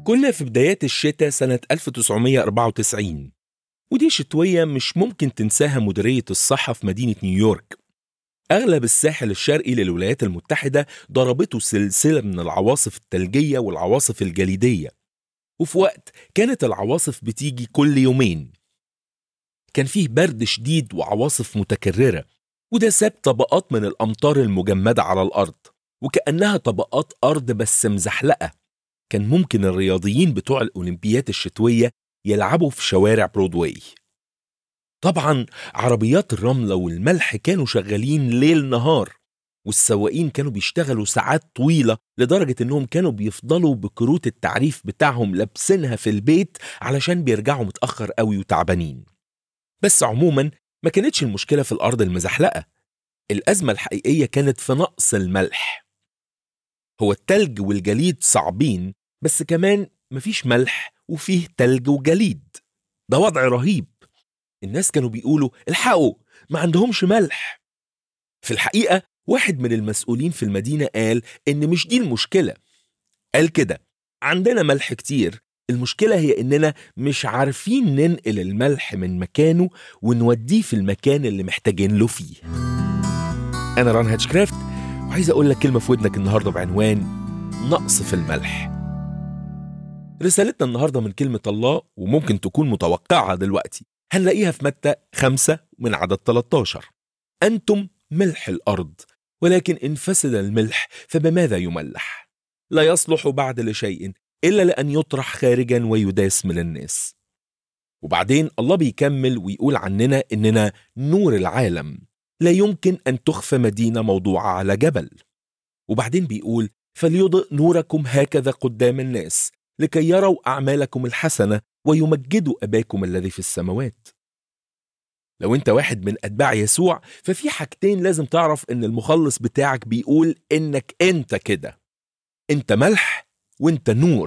كنا في بدايات الشتاء سنة 1994 ودي شتوية مش ممكن تنساها مديرية الصحة في مدينة نيويورك أغلب الساحل الشرقي للولايات المتحدة ضربته سلسلة من العواصف الثلجية والعواصف الجليدية وفي وقت كانت العواصف بتيجي كل يومين كان فيه برد شديد وعواصف متكررة وده ساب طبقات من الأمطار المجمدة على الأرض وكأنها طبقات أرض بس مزحلقة كان ممكن الرياضيين بتوع الأولمبيات الشتوية يلعبوا في شوارع برودواي طبعا عربيات الرملة والملح كانوا شغالين ليل نهار والسواقين كانوا بيشتغلوا ساعات طويلة لدرجة انهم كانوا بيفضلوا بكروت التعريف بتاعهم لابسينها في البيت علشان بيرجعوا متأخر قوي وتعبانين بس عموما ما كانتش المشكلة في الأرض المزحلقة الأزمة الحقيقية كانت في نقص الملح هو التلج والجليد صعبين بس كمان مفيش ملح وفيه تلج وجليد ده وضع رهيب الناس كانوا بيقولوا الحقوا ما عندهمش ملح في الحقيقة واحد من المسؤولين في المدينة قال إن مش دي المشكلة قال كده عندنا ملح كتير المشكلة هي إننا مش عارفين ننقل الملح من مكانه ونوديه في المكان اللي محتاجين له فيه أنا ران هاتشكرافت وعايز أقول لك كلمة في ودنك النهاردة بعنوان نقص في الملح رسالتنا النهاردة من كلمة الله وممكن تكون متوقعة دلوقتي هنلاقيها في متى خمسة من عدد 13 أنتم ملح الأرض ولكن إن فسد الملح فبماذا يملح لا يصلح بعد لشيء إلا لأن يطرح خارجا ويداس من الناس وبعدين الله بيكمل ويقول عننا إننا نور العالم لا يمكن أن تخفى مدينة موضوعة على جبل وبعدين بيقول فليضئ نوركم هكذا قدام الناس لكي يروا أعمالكم الحسنة ويمجدوا أباكم الذي في السماوات لو انت واحد من أتباع يسوع ففي حاجتين لازم تعرف إن المخلص بتاعك بيقول إنك أنت كده أنت ملح وأنت نور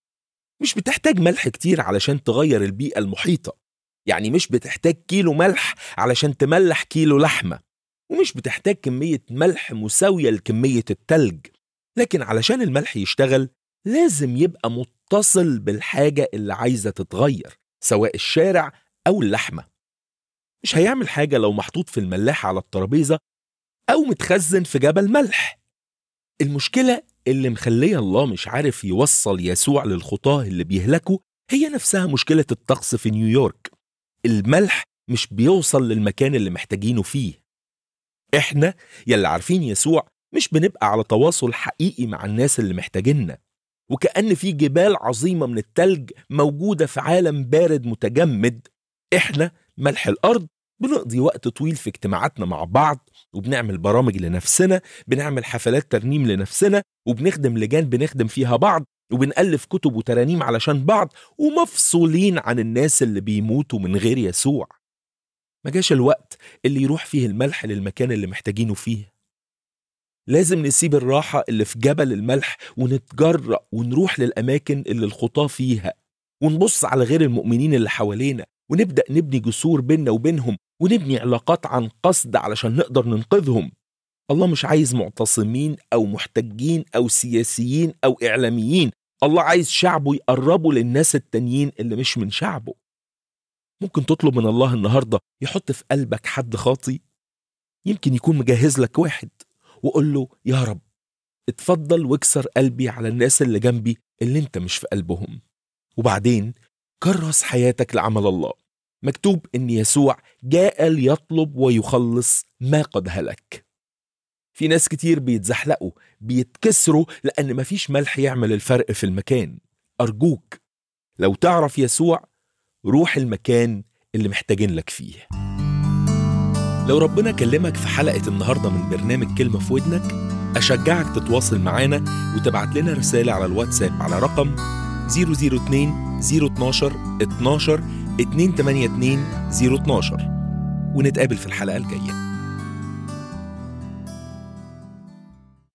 مش بتحتاج ملح كتير علشان تغير البيئة المحيطة يعني مش بتحتاج كيلو ملح علشان تملح كيلو لحمة ومش بتحتاج كمية ملح مساوية لكمية التلج لكن علشان الملح يشتغل لازم يبقى متصل بالحاجة اللي عايزة تتغير سواء الشارع أو اللحمة مش هيعمل حاجة لو محطوط في الملاحة على الترابيزة أو متخزن في جبل ملح المشكلة اللي مخلية الله مش عارف يوصل يسوع للخطاة اللي بيهلكوا هي نفسها مشكلة الطقس في نيويورك الملح مش بيوصل للمكان اللي محتاجينه فيه احنا يلي عارفين يسوع مش بنبقى على تواصل حقيقي مع الناس اللي محتاجيننا وكأن في جبال عظيمة من التلج موجودة في عالم بارد متجمد احنا ملح الأرض بنقضي وقت طويل في اجتماعاتنا مع بعض وبنعمل برامج لنفسنا بنعمل حفلات ترنيم لنفسنا وبنخدم لجان بنخدم فيها بعض وبنألف كتب وترانيم علشان بعض ومفصولين عن الناس اللي بيموتوا من غير يسوع ما جاش الوقت اللي يروح فيه الملح للمكان اللي محتاجينه فيه لازم نسيب الراحة اللي في جبل الملح ونتجرأ ونروح للأماكن اللي الخطاة فيها ونبص على غير المؤمنين اللي حوالينا ونبدأ نبني جسور بيننا وبينهم ونبني علاقات عن قصد علشان نقدر ننقذهم الله مش عايز معتصمين أو محتجين أو سياسيين أو إعلاميين الله عايز شعبه يقربوا للناس التانيين اللي مش من شعبه ممكن تطلب من الله النهاردة يحط في قلبك حد خاطي يمكن يكون مجهز لك واحد وقول له يا رب اتفضل واكسر قلبي على الناس اللي جنبي اللي انت مش في قلبهم وبعدين كرس حياتك لعمل الله مكتوب ان يسوع جاء ليطلب ويخلص ما قد هلك في ناس كتير بيتزحلقوا بيتكسروا لان مفيش ملح يعمل الفرق في المكان ارجوك لو تعرف يسوع روح المكان اللي محتاجين لك فيه لو ربنا كلمك في حلقة النهاردة من برنامج كلمة في ودنك أشجعك تتواصل معانا وتبعت لنا رسالة على الواتساب على رقم 002 012 12 282 012 ونتقابل في الحلقة الجاية